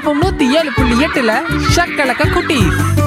FM நூத்தி ஏழு புள்ளி எட்டுல ஷக்கலக்க குட்டி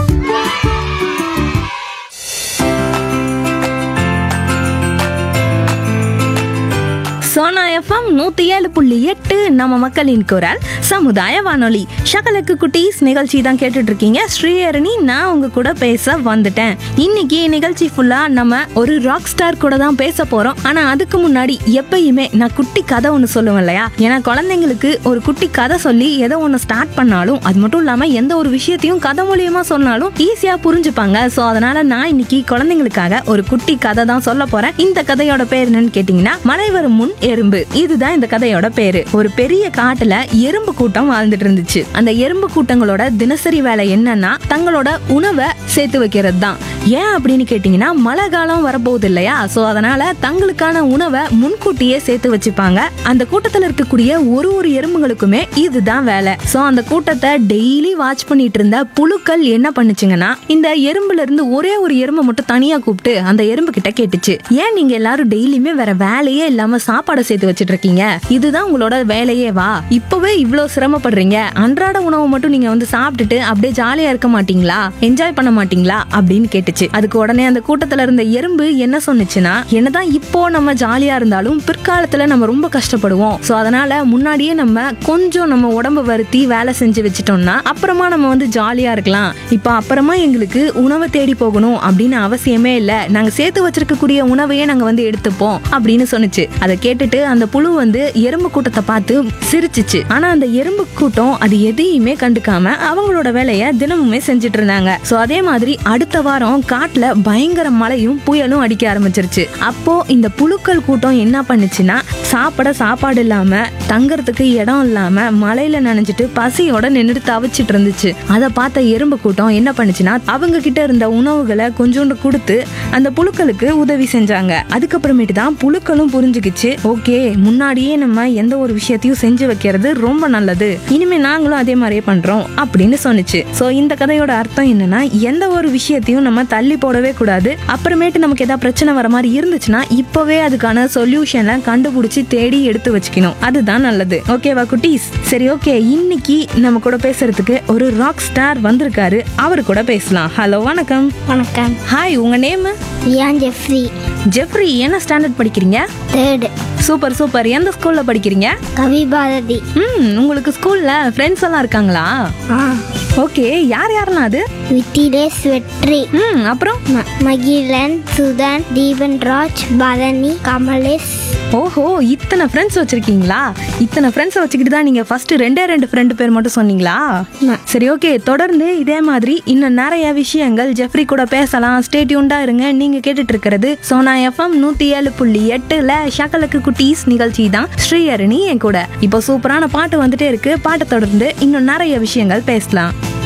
சோனா எஃப்எம் நூத்தி ஏழு புள்ளி எட்டு நம்ம மக்களின் குரல் சமுதாய வானொலி ஷகலக்கு குட்டீஸ் நிகழ்ச்சி தான் கேட்டுட்டு இருக்கீங்க ஸ்ரீஹரணி நான் உங்க கூட பேச வந்துட்டேன் இன்னைக்கு நிகழ்ச்சி ஃபுல்லா நம்ம ஒரு ராக் ஸ்டார் கூட தான் பேச போறோம் ஆனா அதுக்கு முன்னாடி எப்பயுமே நான் குட்டி கதை ஒன்று சொல்லுவேன் இல்லையா ஏன்னா குழந்தைங்களுக்கு ஒரு குட்டி கதை சொல்லி ஏதோ ஒன்று ஸ்டார்ட் பண்ணாலும் அது மட்டும் இல்லாம எந்த ஒரு விஷயத்தையும் கதை மூலியமா சொன்னாலும் ஈஸியா புரிஞ்சுப்பாங்க ஸோ அதனால நான் இன்னைக்கு குழந்தைங்களுக்காக ஒரு குட்டி கதை தான் சொல்ல போறேன் இந்த கதையோட பேர் என்னன்னு கேட்டீங்கன்னா மழை வரும் முன் எறும்பு இதுதான் இந்த கதையோட பேரு ஒரு பெரிய காட்டுல எறும்பு கூட்டம் வாழ்ந்துட்டு இருந்துச்சு அந்த எறும்பு கூட்டங்களோட தினசரி வேலை என்னன்னா தங்களோட உணவை சேர்த்து வைக்கிறது தான் ஏன் அப்படின்னு கேட்டீங்கன்னா மழை காலம் வரப்போகுது இல்லையா சோ அதனால தங்களுக்கான உணவை முன்கூட்டியே சேர்த்து வச்சுப்பாங்க அந்த கூட்டத்துல இருக்கக்கூடிய ஒரு ஒரு எறும்புகளுக்குமே இதுதான் வேலை சோ அந்த கூட்டத்தை டெய்லி வாட்ச் பண்ணிட்டு இருந்த புழுக்கள் என்ன பண்ணுச்சுங்கன்னா இந்த எறும்புல இருந்து ஒரே ஒரு எறும்பை மட்டும் தனியா கூப்பிட்டு அந்த எறும்பு கிட்ட கேட்டுச்சு ஏன் நீங்க எல்லாரும் டெய்லியுமே வேற வேலையே இல்லாம சாப்பாடை சேர்த்து வச்சிட்டு இருக்கீங்க இதுதான் உங்களோட வேலையே வா இப்பவே இவ்வளவு சிரமப்படுறீங்க அன்றாட உணவு மட்டும் நீங்க வந்து சாப்பிட்டுட்டு அப்படியே ஜாலியா இருக்க மாட்டீங்களா என்ஜாய் பண்ண மாட்டீங்களா அப்படின்னு கேட்டுச்சு அதுக்கு உடனே அந்த கூட்டத்துல இருந்த எறும்பு என்ன சொன்னுச்சுன்னா என்னதான் இப்போ நம்ம ஜாலியா இருந்தாலும் பிற்காலத்துல நம்ம ரொம்ப கஷ்டப்படுவோம் சோ அதனால முன்னாடியே நம்ம கொஞ்சம் நம்ம உடம்ப வருத்தி வேலை செஞ்சு வச்சிட்டோம்னா அப்புறமா நம்ம வந்து ஜாலியா இருக்கலாம் இப்போ அப்புறமா எங்களுக்கு உணவை தேடி போகணும் அப்படின்னு அவசியமே இல்ல நாங்க சேர்த்து வச்சிருக்கக்கூடிய உணவையே நாங்க வந்து எடுத்துப்போம் அப்படின்னு சொன்னுச்சு அதை கேட்டுட்டு அந்த புழு வந்து எறும்பு கூட்டத்தை பார்த்து சிரிச்சுச்சு ஆனா அந்த எறும்பு கூட்டம் அது எதையுமே கண்டுக்காம அவங்களோட வேலையை தினமுமே செஞ்சுட்டு இருந்தாங்க சோ அதே மாதிரி அடுத்த வாரம் காட்டுல பயங்கர மழையும் புயலும் அடிக்க ஆரம்பிச்சிருச்சு அப்போ இந்த புழுக்கள் கூட்டம் என்ன பண்ணுச்சுன்னா சாப்பிட சாப்பாடு இல்லாம தங்கறதுக்கு இடம் இல்லாம மழையில நனைஞ்சிட்டு பசியோட நின்றுட்டு தவிச்சிட்டு இருந்துச்சு அதை பார்த்த எறும்பு கூட்டம் என்ன பண்ணுச்சுன்னா அவங்க கிட்ட இருந்த உணவுகளை கொஞ்சோண்டு கொடுத்து அந்த புழுக்களுக்கு உதவி செஞ்சாங்க அதுக்கப்புறமேட்டு தான் புழுக்களும் புரிஞ்சுக்கிச்சு ஓகே முன்னாடியே நம்ம எந்த ஒரு விஷயத்தையும் செஞ்சு வைக்கிறது ரொம்ப நல்லது இனிமே நாங்களும் அதே மாதிரியே பண்றோம் அப்படின்னு சொன்னுச்சு சோ இந்த கதையோட அர்த்தம் என்னன்னா எந்த ஒரு விஷயத்தையும் நம்ம தள்ளி போடவே கூடாது அப்புறமேட்டு நமக்கு ஏதாவது பிரச்சனை வர மாதிரி இருந்துச்சுன்னா இப்பவே அதுக்கான சொல்யூஷனை கண்டுபிடிச்சி தேடி எடுத்து வச்சுக்கணும் அதுதான் நல்லது ஓகேவா குட்டீஸ் சரி ஓகே இன்னைக்கு நம்ம கூட பேசுறதுக்கு ஒரு ராக் ஸ்டார் வந்திருக்காரு அவர் கூட பேசலாம் ஹலோ வணக்கம் வணக்கம் ஹாய் உங்க நேம் ரியான் ஜெஃப்ரி ஜெஃப்ரி என்ன ஸ்டாண்டர்ட் படிக்கிறீங்க தேர்டு சூப்பர் சூப்பர் எந்த ஸ்கூல்ல படிக்கிறீங்க கவி பாரதி ம் உங்களுக்கு ஸ்கூல்ல ஃப்ரெண்ட்ஸ் எல்லாம் இருக்காங்களா ஆ ஓகே யார் யாரெல்லாம் அது வித்திலேஷ் வெற்றி ம் அப்புறம் ம- மகிழன் சுதன் தீபன்ராஜ் பரணி கமலேஷ் ஓஹோ இத்தனை ஃப்ரெண்ட்ஸ் வச்சிருக்கீங்களா இத்தனை ஃப்ரெண்ட்ஸை வச்சுக்கிட்டு தான் நீங்க ஃபர்ஸ்ட் ரெண்டே ரெண்டு ஃப்ரெண்டு பேர் மட்டும் சொன்னீங்களா ஆமா. சரி ஓகே தொடர்ந்து இதே மாதிரி இன்னும் நிறைய விஷயங்கள் ஜெஃப்ரி கூட பேசலாம் ஸ்டேட்யூண்டா இருங்க நீங்க கேட்டுட்டு இருக்கிறது சோனா எஃப்எம் நூத்தி ஏழு புள்ளி எட்டுல ஷகலக்கு குட்டீஸ் நிகழ்ச்சி தான் ஸ்ரீஹரணி என் கூட இப்போ சூப்பரான பாட்டு வந்துட்டே இருக்கு பாட்டை தொடர்ந்து இன்னும் நிறைய விஷயங்கள் பேசலாம்